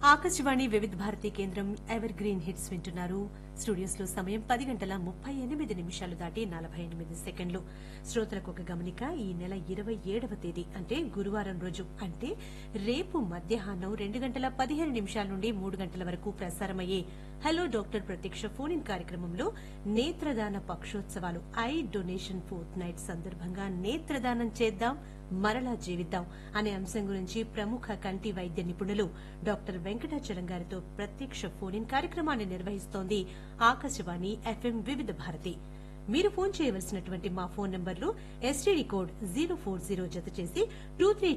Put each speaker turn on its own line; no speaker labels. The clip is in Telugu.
ఆకాశవాణి వివిధ భారతి కేంద్రం ఎవర్ గ్రీన్ హిట్స్ వింటున్నారు స్టూడియోస్ లో సమయం పది గంటల ముప్పై ఎనిమిది నిమిషాలు దాటి నలభై ఎనిమిది సెకండ్లు శ్రోతలకు ఒక గమనిక ఈ నెల ఇరవై ఏడవ తేదీ అంటే గురువారం రోజు అంటే రేపు మధ్యాహ్నం రెండు గంటల పదిహేను నిమిషాల నుండి మూడు గంటల వరకు ప్రసారమయ్యే హలో డాక్టర్ ప్రత్యక్ష ఫోన్ ఇన్ కార్యక్రమంలో నేత్రదాన పక్షోత్సవాలు ఐ డొనేషన్ ఫోర్త్ నైట్ సందర్భంగా నేత్రదానం చేద్దాం మరలా జీవిద్దాం అనే అంశం గురించి ప్రముఖ కంటి వైద్య నిపుణులు డాక్టర్ వెంకటాచలం గారితో ప్రత్యక్ష ఫోన్ ఇన్ కార్యక్రమాన్ని నిర్వహిస్తోంది ఆకాశవాణి ఎఫ్ఎం వివిధ భారతి మీరు ఫోన్ చేయవలసినటువంటి మా ఫోన్ నంబర్లు STD code zero four zero జత చేసి టూ త్రీ